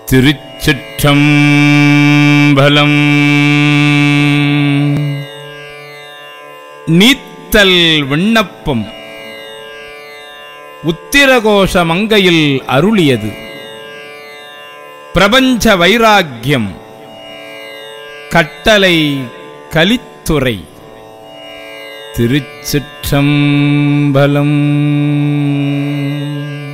திருச்சிற்றம்பலம் நீத்தல் விண்ணப்பம் உத்திரகோஷ மங்கையில் அருளியது பிரபஞ்ச வைராக்கியம் கட்டளை கலித்துறை திருச்சிற்றம்பலம்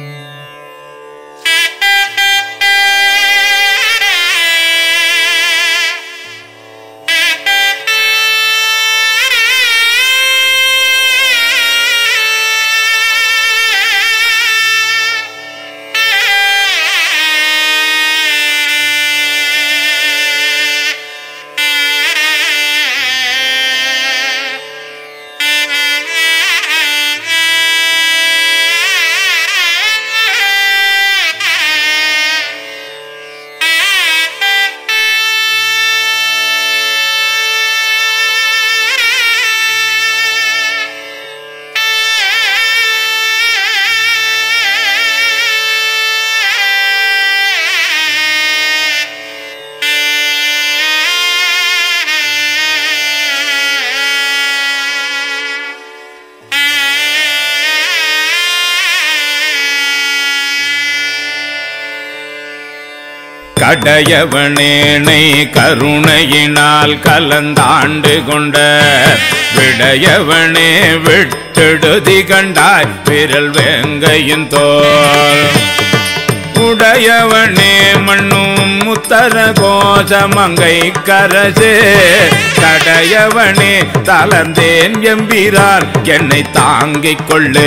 கடையவனேனை கருணையினால் கலந்தாண்டு கொண்ட விடையவனே விட்டெடுதி கண்டாய் விரல் வேங்கையின் தோல் உடையவனே மண்ணும் முத்தர கோஷமங்கை கரசே கடையவனே தளர்ந்தேன் எம்பிரான் என்னை தாங்கிக் கொள்ளே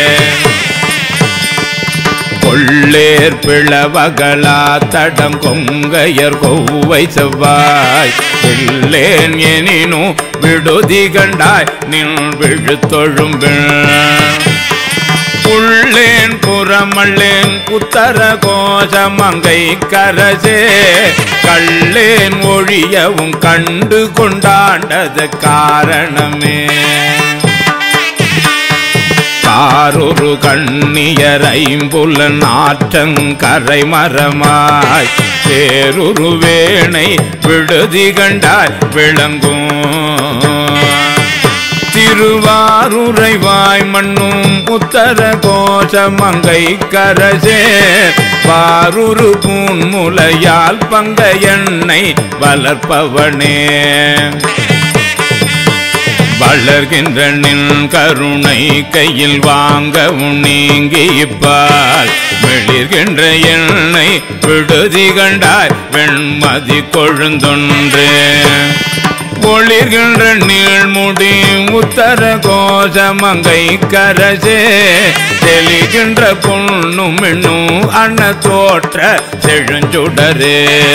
கொள்ளேர் பிளவகளா தடம் கொங்கையர் கொவ்வை செவ்வாய் இல்லேன் எனினும் விடுதி கண்டாய் நின் விழுத்தொழும்பில் உள்ளேன் புறமள்ளேன் உத்தர கோஷமங்கை கரசே கள்ளேன் ஒழியவும் கண்டு கொண்டாண்டது காரணமே காரொரு கண்ணியர் ஐம்புல நாற்றங்கரை மரமாய் பேருரு வேணை விடுதி கண்டாய் விளங்கும் திருவாரூரைவாய் மண்ணும் உத்தர கோஷமங்கை கரசே பாருரு பூன்முலையால் பங்க எண்ணெய் வளர்ப்பவனே வளர்கின்ற நின் கருணை கையில் வாங்கவும் நீங்கிப்பால் வெளிர்கின்ற எண்ணை விடுதி கண்டாய் வெண்மதி கொழுந்தொன்று ஒளிர்கின்ற நீழ்முடி உத்தர கோஷமங்கை கரசே தெளிகின்ற பொண்ணும் மின்னும் அன்ன தோற்ற செழுஞ்சுடரே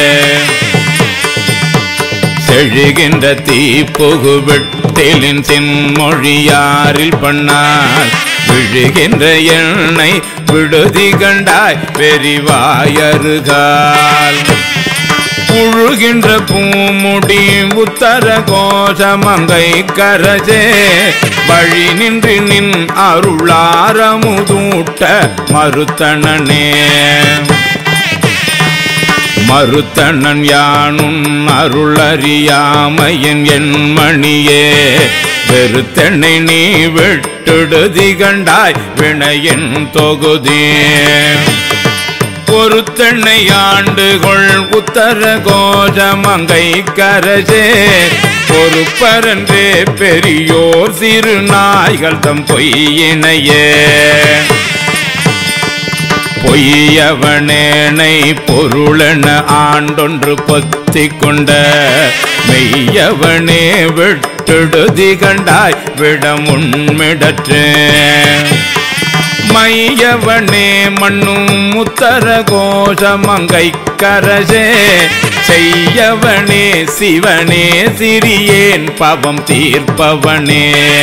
செழுகின்ற தீப்புகு வெட்டிலின் செம்மொழியாரில் பண்ணால் விழுகின்ற எண்ணெய் விடுதி கண்டாய் பெரிவாயருகால் புழுகின்ற பூமுடி உத்தர கோஷமங்கை கரசே வழி நின்று நின் அருளாரமுதூட்ட மறுத்தனனே மறுத்தனன் யானும் அருளறியாமையன் என் மணியே வெறுத்தனை நீ விட்டுடுதி கண்டாய் வினையன் தொகுதி பொறுத்தெண்ணை ஆண்டுகொள் உத்தர கோஷமங்கை கரசே பொறுப்பரன்றே பெரியோர் சிறு நாய்கள் தம் பொய்யினையே பொய்யவனேனை பொருளென ஆண்டொன்று பொத்திக் கொண்ட மெய்யவனே விட்டுடுதி கண்டாய் விடம் உண்மிடற்றே மையவனே மண்ணும் முத்தர கோஷமங்கை கரசே செய்யவனே சிவனே சிறியேன் பவம் தீர்ப்பவனே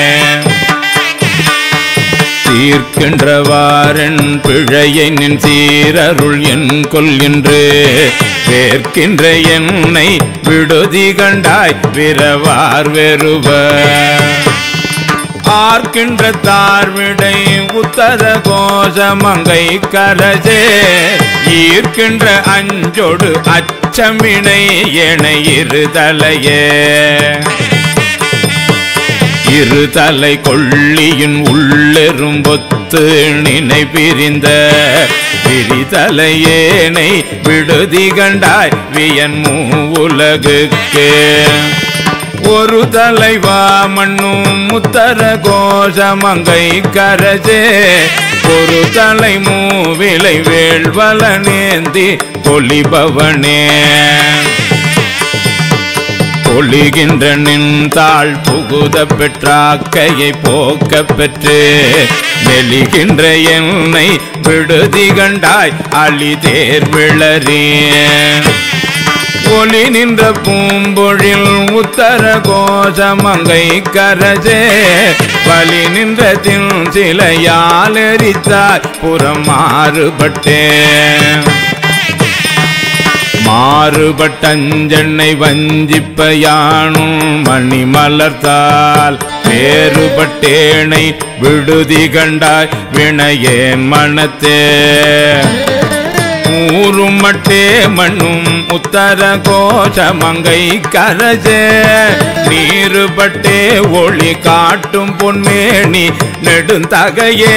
தீர்க்கின்றவாரன் பிழையை நின் சீரருள் என் கொள்கின்று வேர்க்கின்ற என்னை விடுதி கண்டாய் விரவார் வெறுவ ஆர்க்கின்ற தார்விடை உத்தர கோஷமங்கை கரஜே ஈர்க்கின்ற அஞ்சொடு அச்சமினை என இருதலையே இருதலை கொள்ளியின் உள்ளெரும்பொத்து நினை பிரிந்த விரிதலையேனை விடுதி கண்டாய் வியன் மூவுலகுக்கு ஒரு தலைவா மண்ணும் முத்தர கோஷமங்கை கரஜே ஒரு தலை மூவிலை வேள்வல நேந்தி பொலிபவனே பொழிகின்ற நின்றாள் புகுத பெற்றாக்கையை போக்க பெற்று மெலிகின்ற என்னை விடுதி கண்டாய் அழி தேர் விளறேன் ஒளி நின்ற பூம்பொழில் உத்தர கோஷமங்கை கரஜே வலி நின்ற தின் சிலையால் எரித்தாய் புறம் மாறுபட்டேன் மாறுபட்டஞ்சென்னை வஞ்சிப்பயானும் மணி மலர்த்தால் வேறுபட்டேனை விடுதி கண்டாய் வினையேன் மனத்தே ஊரும் மட்டே மண்ணும் உத்தர கோஷமங்கை கரஜே நீருபட்டே ஒளி காட்டும் பொன்மேனி நெடுந்தகையே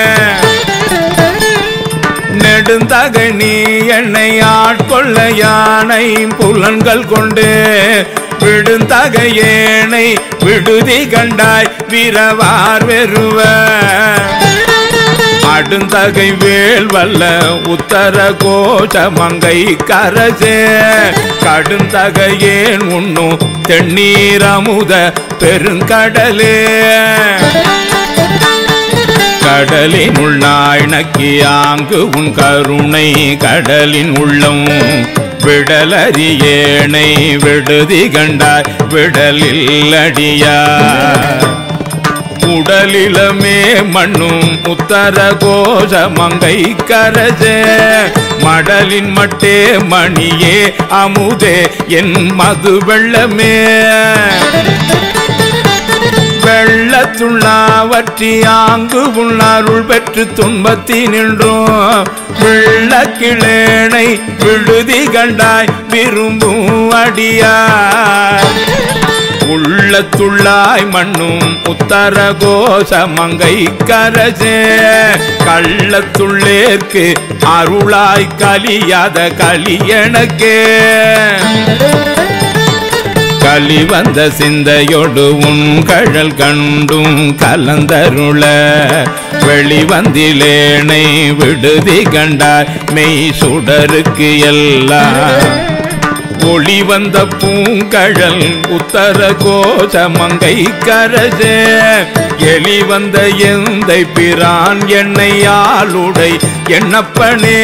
நெடுந்தகை நீ என்னை ஆட்கொள்ள யானை புலன்கள் கொண்டு விடுந்தகையேனை விடுதி கண்டாய் விரவார் வெறுவ அடுந்தகை வேல் வல்ல உத்தர கோஷமங்கை கரசே கடுந்தகையேன் உண்ணும் தென்னீர் அமுத பெருங்கடலே கடலின் உள்ளாய் நக்கியாங்கு உன் கருணை கடலின் உள்ளம் விடலறியேனை விடுதி கண்டாய் விடலில் அடியா உடலிலமே மண்ணும் உத்தர கோஷ மங்கை கரசே மடலின் மட்டே மணியே அமுதே என் மது வெள்ளமே வெள்ளத்துள்ளாவற்றி ஆங்கு உன்னருள் பெற்று துன்பத்தி நின்றோம் வெள்ளக்கிளேனை விடுதி கண்டாய் விரும்பும் அடியார் உள்ளத்துள்ளாய் மண்ணும் உத்தர கோஷ மங்கை கரசே கள்ளத்துள்ளேற்கு அருளாய் கலியாத களியனக்கே களி வந்த சிந்தையொடு உன் கழல் கண்டும் கலந்தருள வெளிவந்திலேனை விடுதி கண்டாய் மெய் சுடருக்கு எல்லாம் ஒளி வந்த பூங்கழல் உத்தர கோஷ மங்கை கரசே எலி வந்த எந்தை பிரான் எண்ணெயாளுடை எண்ணப்பனே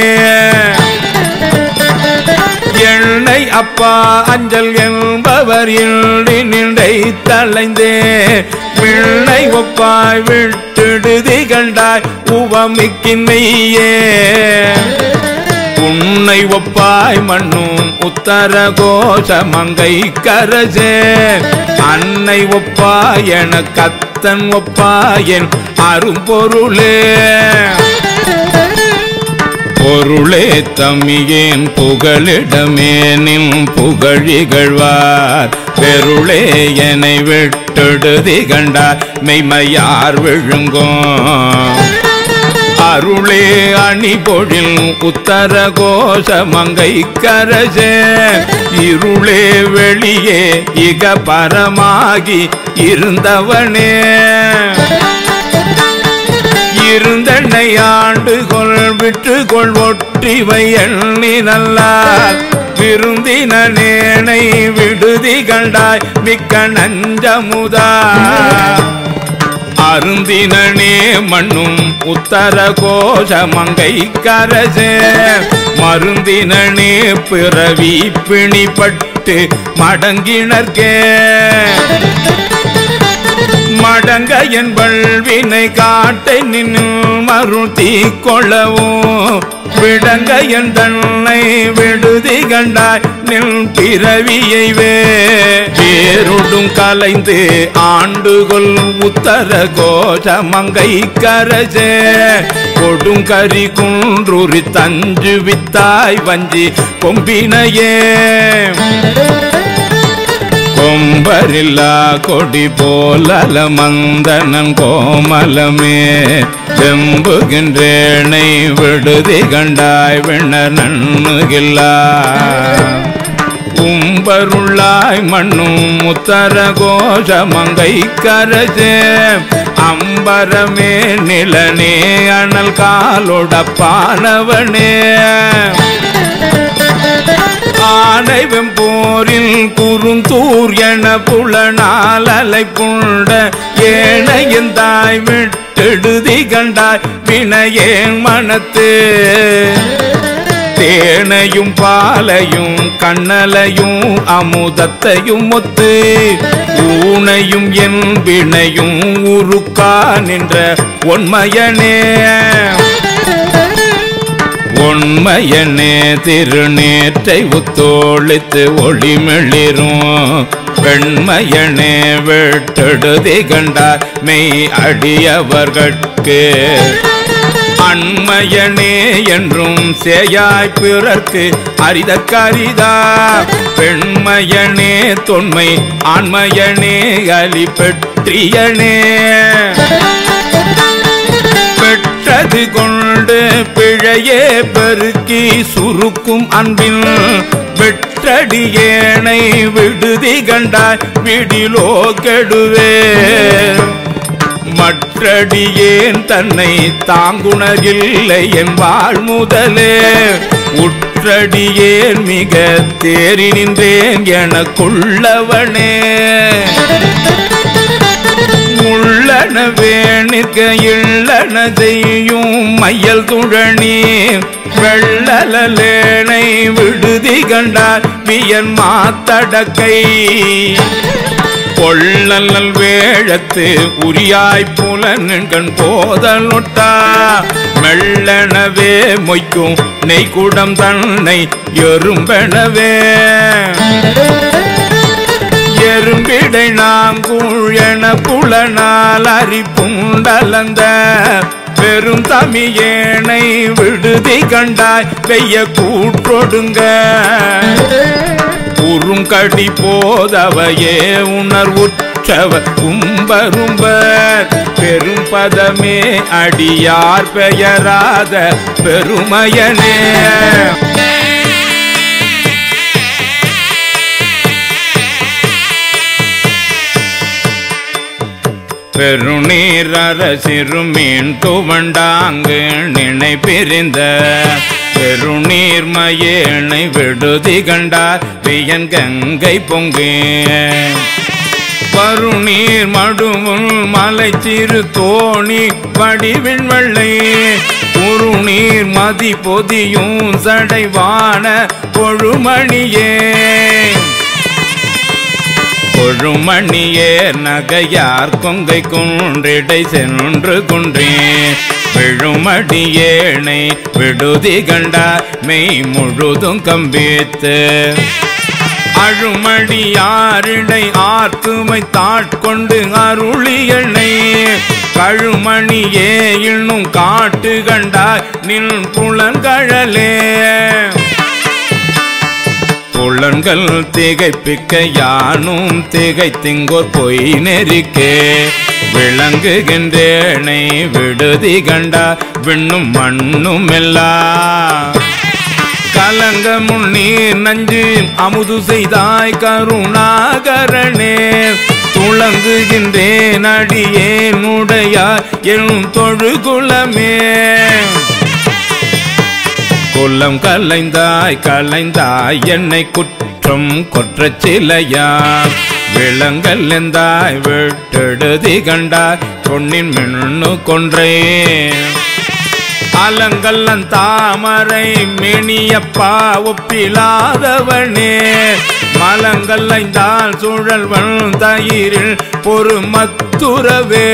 எண்ணை அப்பா அஞ்சல் என்பவர் இன்றி நின்றை தலைந்தே பிள்ளை ஒப்பாய் விட்டுடுதி கண்டாய் உவமிக்கின்னையே உன்னை ஒப்பாய் மண்ணும் உத்தர கோஷ மங்கை கரசே அன்னை ஒப்பாய் என கத்தன் ஒப்பாயன் அரும்பொருளே பொருளே தமியேன் புகழிடமேனின் புகழிகழ்வார் பெருளே என்னை விட்டெடுதி கண்டார் மெய்மையார் விழுங்கும் அருளே அணி பொழில் உத்தர கோஷ மங்கை கரசே இருளே வெளியே இக பரமாகி இருந்தவனே இருந்தென்னை ஆண்டுகொள் விட்டுகொள் ஒற்றிவை எண்ணி நல்லார் விருந்தினேனை விடுதி கண்டாய் மிக்க நஞ்சமுதா அருந்தினே மண்ணும் உத்தர கோஷ மங்கை கரசே மருந்தினே பிறவி பிணிப்பட்டு மடங்கினர்க்கே மடங்க என் வல்வினை காட்டை நின்னு மருத்தி கொள்ளவும் விடங்க என் தன்னை விடுதி கண்டாய் நின் பிறவியை வே வேருடும் கலைந்து ஆண்டுகொள் உத்தர கோஷ மங்கை கரசே கொடுங்கரி குன்றுரி தஞ்சு வித்தாய் வஞ்சி கொம்பினையே கொம்பரில்லா கொடி போலல மந்தனன் கோமலமே வெம்புகின்றேனை விடுதி கண்டாய் விண்ணர் நன்னுகில்லா கும்பருள்ளாய் மண்ணும் முத்தர கோஷ மங்கை கரசே அம்பரமே நிலனே அனல் காலொடப்பானவனே ஆனைவம் போரில் குறுந்தூர் என புலனால் அலை புண்ட ஏனையின் தாய் விட்டெடுதி கண்டாய் வினையேன் மனத்து தேனையும் பாலையும் கண்ணலையும் அமுதத்தையும் ஒத்து ஊனையும் என் வினையும் உருக்கா நின்ற ஒன்மையனே உண்மையனே திருநேற்றை உத்தோளித்து ஒளிமிளிரும் வெண்மையனே வெட்டெடுதி கண்டார் மெய் அடியவர்கட்கு அண்மையனே என்றும் சேயாய் பிறர்க்கு அரிதற்கரிதா பெண்மையனே தொன்மை ஆண்மையனே அலி பெற்றியனே பெற்றது கொண்டு பிழையே பெருக்கி சுருக்கும் அன்பின் வெற்றடியேனை விடுதி கண்டாய் விடிலோ கெடுவே மற்றடியேன் தன்னை தாங்குணரில்லை என்பாள் முதலே உற்றடியேன் மிக தேறி நின்றேன் எனக்குள்ளவனே உள்ளன வேணிக்க இல்லன செய்யும் மையல் துழனி வெள்ளலேனை விடுதி கண்டார் வியன் மாத்தடக்கை கொள்ளல் வேழத்து உரியாய் புலன்கண் போதலொட்டா மெல்லனவே மொய்க்கும் நெய்குடம் தன்னை எறும்பெனவே எறும்பிடை நாங்கூழ் என புலனால் அரிப்புண்டலந்த பெரும் தமியேனை விடுதி கண்டாய் வெய்ய கூற்றொடுங்க உறுங்கடி போதவையே உணர்வுற்றவ கும்பரும்பர் பெரும் பதமே அடியார் பெயராத பெருமையனே பெருநீர் அரசிறுமீன் துவண்டாங்கு நினை பிரிந்த பெருநீர் மயேனை விடுதி கண்டார் வியன் கங்கை பொங்கு பருநீர் மடுமுள் மலை சிறு தோணி வடிவின் வெள்ளை உருநீர் மதி பொதியும் சடைவான கொழுமணியே கொழுமணியே நகையார் கொங்கை குன்றிடை சென்று குன்றே விழுமடியேனை விடுதி கண்டார் மெய் முழுதும் கம்பித்து அழுமடியாரிடை ஆத்துமை தாட்கொண்டு அருளியனை கழுமணியே இன்னும் காட்டு கண்டாய் நின் புலங்கழலே புலன்கள் திகைப்பிக்க யானும் திகைத்திங்கோர் பொய் நெறிக்கே விளங்குகின்றேனை விடுதி கண்டா விண்ணும் மண்ணும் எல்லாம் கலங்க முன்னீர் நஞ்சு அமுது செய்தாய் கருணாகரணே துளங்குகின்றேன் அடியேன் உடையார் என் தொழுகுலமே குலம் கலைந்தாய் கலைந்தாய் என்னை குற்றம் கொற்றச் சிலையார் விளங்கல் எந்தாய் விட்டெடுதி கண்டாய் பொன்னின் மின்னு கொன்றே அலங்கல்லன் தாமரை மெனியப்பா ஒப்பிலாதவனே மலங்கல்லைந்தால் சுழல்வன் தயிரில் பொறுமத்துறவே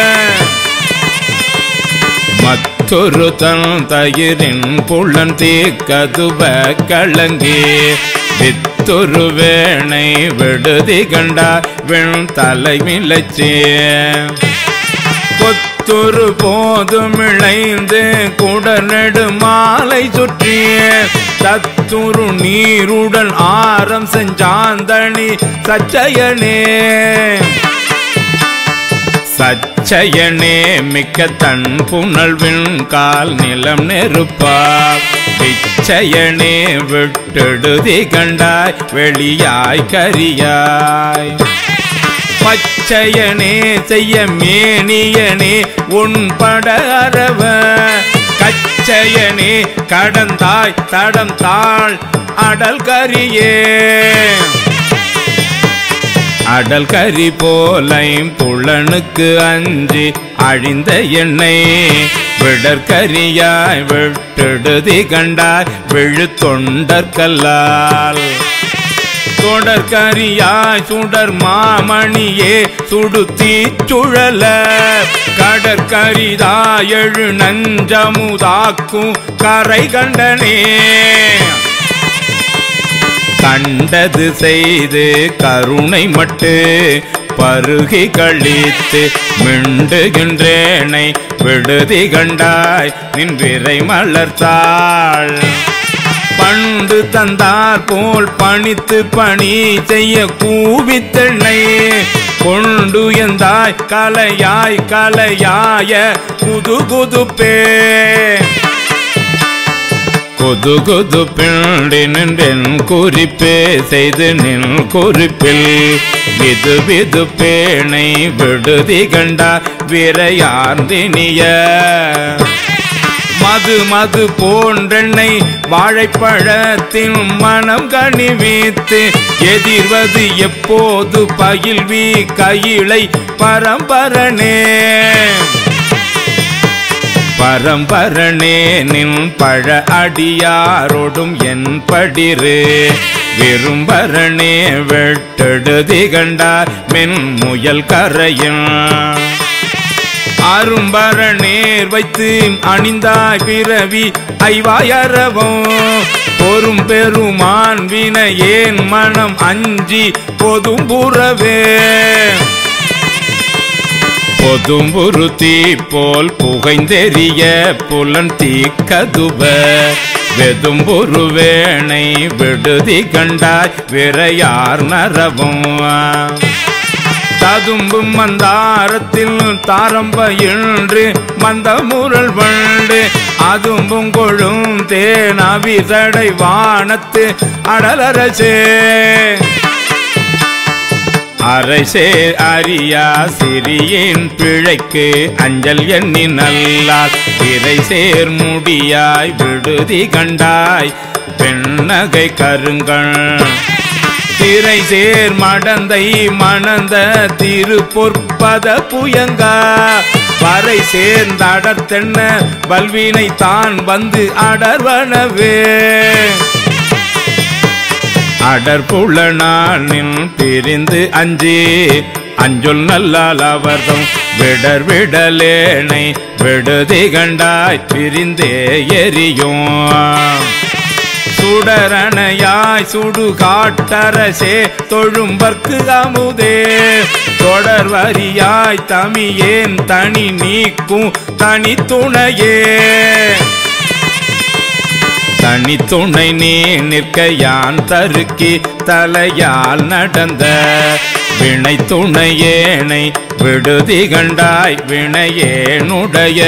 மற்றொரு தன் தயிரின் புலன் தீக்கதுவ கலங்கி வித்தொரு வேணை விடுதி கண்டா வெண் தலைமிழச்சே கொத்துரு போதும் இழைந்து குடநெடு மாலை சுற்றிய தத்துரு நீருடன் ஆரம் செஞ்சாந்தணி சச்சயனே சச்சயனே மிக்க தன் புனல்வின் கால் நிலம் நெருப்பா பிச்சையனே விட்டெடுதி கண்டாய் வெளியாய் கரியாய் பச்சையனே செய்ய மேனியனே உன் பட அரவ கச்சையனே கடந்தாய் தடம் தாள் அடல் கரியே அடல் கரி போலையும் புலனுக்கு அஞ்சி அழிந்த எண்ணெய் விடற்கரியாய் விட்டெடுதி கண்டாய் விழு தொண்டற்கல்லால் தொடர்கரியாய் சுடர் மாமணியே சுடுத்தி சுழல கடற்கரிதாய் எழு நஞ்சமுதாக்கும் கரை கண்டனே கண்டது செய்து கருணை மட்டு பருகி கழித்து மிண்டுகின்றேனை விடுதி கண்டாய் நின் விரை மலர்த்தாள் பண்டு தந்தார் போல் பணித்து பணி செய்ய கூவித்தென்னை கொண்டு எந்தாய் கலையாய் கலையாய குது குதுப்பே கொது கொது பிண்டி நின்றென் குறிப்பே செய்து நின் குறிப்பில் விது விது பேணை விடுதி கண்டா விரையார்ந்தினிய மது மது போன்றெண்ணை வாழைப்பழத்தின் மனம் கனிவித்து எதிர்வது எப்போது பயில்வி கையிலை பரம்பரனே பரம்பரனே நின் பழ அடியாரோடும் என் படிரு விரும்பரணே வெட்டெடுதி கண்டார் மென் முயல் கரையும் அரும்பரணேர் வைத்து அணிந்தாய் பிறவி ஐவாயரவம் பொறும் பெருமான் வினையேன் மனம் அஞ்சி பொதும்புறவே பொதும்புரு தீ போல் புகைந்தெறிய புலன் தீக்கதுவ வெதும்புரு வேணை விடுதி கண்டாய் விரையார் நரவும் ததும்பும் மந்தாரத்தில் தாரம்பயின்று மந்த முரல் வண்டு அதும்பும் கொழும் தேன் அவிதடை வானத்து அடலரசே அரசே அரியா சிறியின் பிழைக்கு அஞ்சல் எண்ணி நல்லால் இறை சேர் முடியாய் விடுதி கண்டாய் பெண்ணகை கருங்கள் திரை சேர் மடந்தை மணந்த திரு பொற்பத புயங்கா வரை சேர்ந்த அடர்த்தென்ன வல்வினை தான் வந்து அடர்வனவே அடற்புலனானின் பிரிந்து அஞ்சி அஞ்சொல் நல்லால் அவர்தம் விடர் விடலேனை விடுதி கண்டாய் பிரிந்தே எரியும் சுடரணையாய் சுடு காட்டரசே தொழும்பர்க்கு அமுதே தொடர் வரியாய் தமியேன் தனி நீக்கும் தனி துணையே தனித்துணை நீ நிற்க யான் தருக்கி தலையால் நடந்த வினை துணையேனை விடுதி கண்டாய் வினையேனுடைய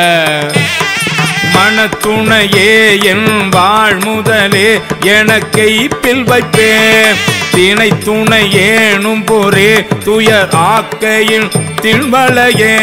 மனத்துணையே என் வாழ் முதலே எனக்கை பில் வைப்பே திணை துணையேனும் பொறே துயர் ஆக்கையில் திண்வளையே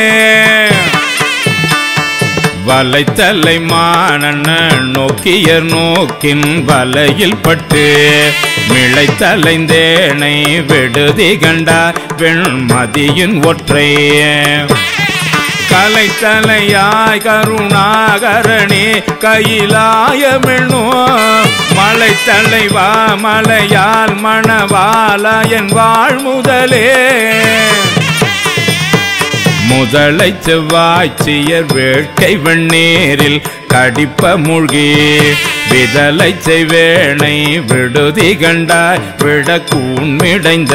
வலைத்தலை மானண்ண நோக்கியர் நோக்கின் வலையில் பட்டு மிளைத்தலைந்தேனை விடுதி கண்டார் வெண்மதியின் ஒற்றை கலைத்தலையாய் கருணாகரணே கையிலாயமென்னோ மலை தலைவா மலையால் மணவாலா என் வாழ் முதலே முதலை செவ்வாய்ச்சியர் வேட்கை வெண்ணீரில் கடிப்ப மூழ்கி விதலை செய்வேனை விடுதி கண்டாய் விட கூண்மிடைந்த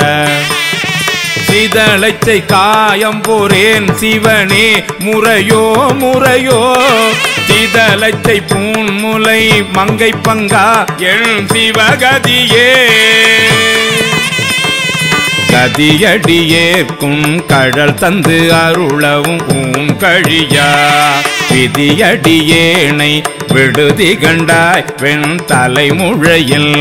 சிதலைச்சை காயம் போரேன் சிவனே முறையோ முறையோ சிதலைச்சை பூன்முலை மங்கை பங்கா என் சிவகதியே கதியடியேற்கும் கடல் தந்து அருளவும் ஊன் கழியா விதியடியேனை விடுதி கண்டாய் வெண் தலைமுழையில்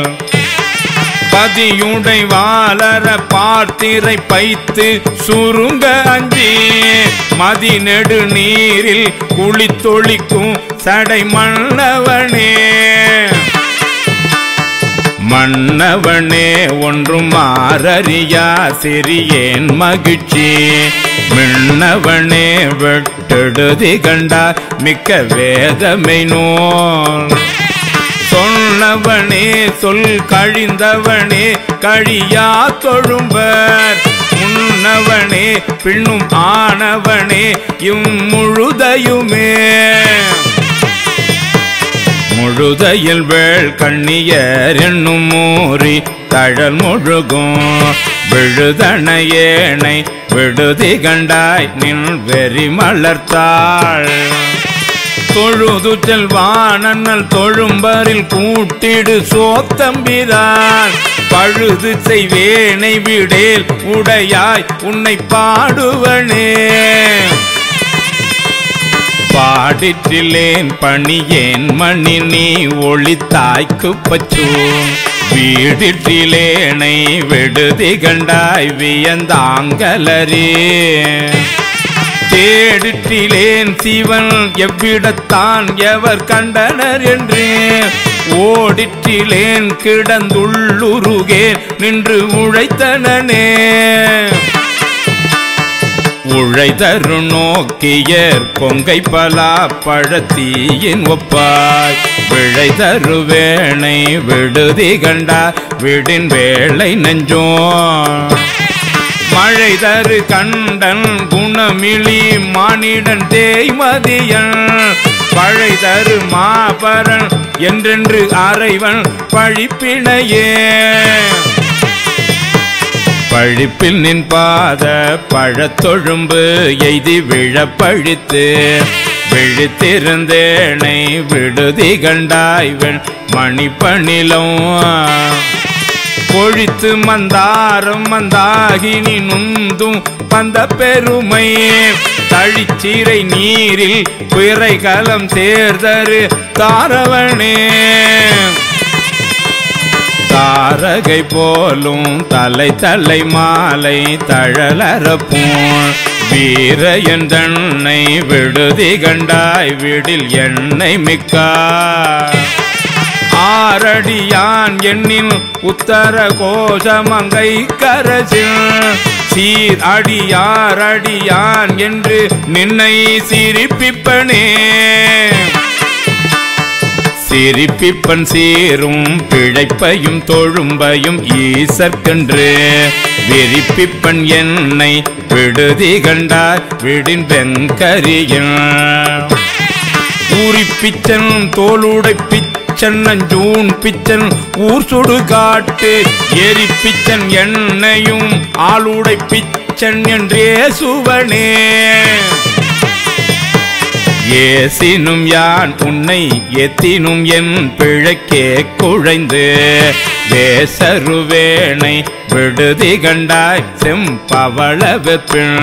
பதியுடை வாளர பார்த்திரை பைத்து சுருங்க அஞ்சி மதி நெடு நீரில் குளித்தொழிக்கும் சடை மன்னவனே மன்னவனே ஒன்றும் மாறறியா சிறியேன் மகிழ்ச்சி மின்னவனே வெட்டெடுதி கண்டா மிக்க வேதமை நூல் சொன்னவனே சொல் கழிந்தவனே கழியா தொழும்பர் முன்னவனே பின்னும் ஆனவனே இம்முழுதையுமே முழுதையில் வேள் கண்ணியர் என்னும் மூறி தழல் முழுகும் விழுதனையேனை விடுதி கண்டாய் நின் வெறி மலர்த்தாள் தொழுது செல்வானல் தொழும்பரில் கூட்டிடு சோத்தம்பிரான் பழுது செய்வேனை விடேல் உடையாய் உன்னை பாடுவனே பாடிற்றிலேன் பணியேன் மணி நீ ஒளித்தாய்க்கு பச்சோ வீடிற்றிலேனை விடுதி கண்டாய் வியந்தாங்கலரே தேடிற்றிலேன் சிவன் எவ்விடத்தான் எவர் கண்டனர் என்று ஓடிற்றிலேன் கிடந்துள்ளுருகேன் நின்று உழைத்தனனே உழைதரு நோக்கியர் கொங்கை பலா பழத்தீயின் ஒப்பாய் விழைதரு வேணை விடுதி கண்டா விடின் வேளை நெஞ்சோ மழை தரு கண்டன் குணமிழி மானிடன் தேய்மதியன் பழை தரு மாபரன் என்றென்று அறைவன் பழிப்பினையே பழிப்பில் நின் பாத பழத்தொழும்பு எய்தி விழப்பழித்து விழித்திருந்தேனை விடுதி கண்டாய்வன் மணிப்பணிலம் கொழித்து மந்தாரம் மந்தாகினி நுந்தும் பந்த பெருமை தழிச்சீரை நீரில் பிறை கலம் சேர்தரு தாரவனே தாரகை போலும் தலை தலை மாலை தழலரப்பூன் வீரையன் தன்னை விடுதி கண்டாய் விடில் எண்ணெய் மிக்கார் ஆரடியான் எண்ணின் உத்தர கோஷமங்கை கரசில் சீர் அடியார் அடியான் என்று நின்னை சிரிப்பிப்பனே சிரிப்பிப்பன் சீரும் பிழைப்பையும் தொழும்பையும் ஈசற்கென்று விரிப்பிப்பன் என்னை விடுதி கண்டார் விடின் வெங்கரியின் ஊரிப்பிச்சன் தோளுடை பிச்சன் நஞ்சூன் பிச்சன் ஊர் சுடு காட்டு எரிப்பிச்சன் எண்ணையும் ஆளுடை பிச்சன் என்றே சுவனே ஏசினும் யான் உன்னை எத்தினும் என் பிழைக்கே குழைந்து வேசருவேனை விடுதி கண்டாய் செம்பவள வெப்பின்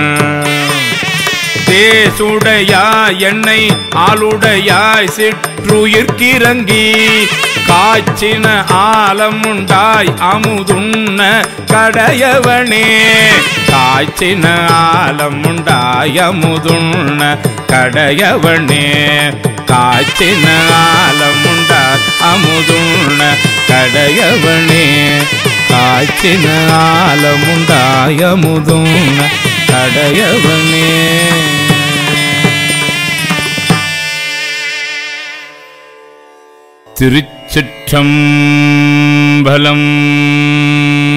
தேசுடையாய் என்னை ஆளுடையாய் சிற்றுயிர்க்கிறங்கி காய்ச்சின ஆலம் உண்டாய் அமுதுண்ண கடையவனே காய்ச்சின ஆலம் உண்டாய் அமுதுண்ண கடையவனே காய்ச்சின ஆலம் உண்டாய் அமுதுண்ண கடையவனே காய்ச்சின ஆலம் உண்டாய் அமுதுண்ண கடையவனே திருச்சிற்றம்பலம்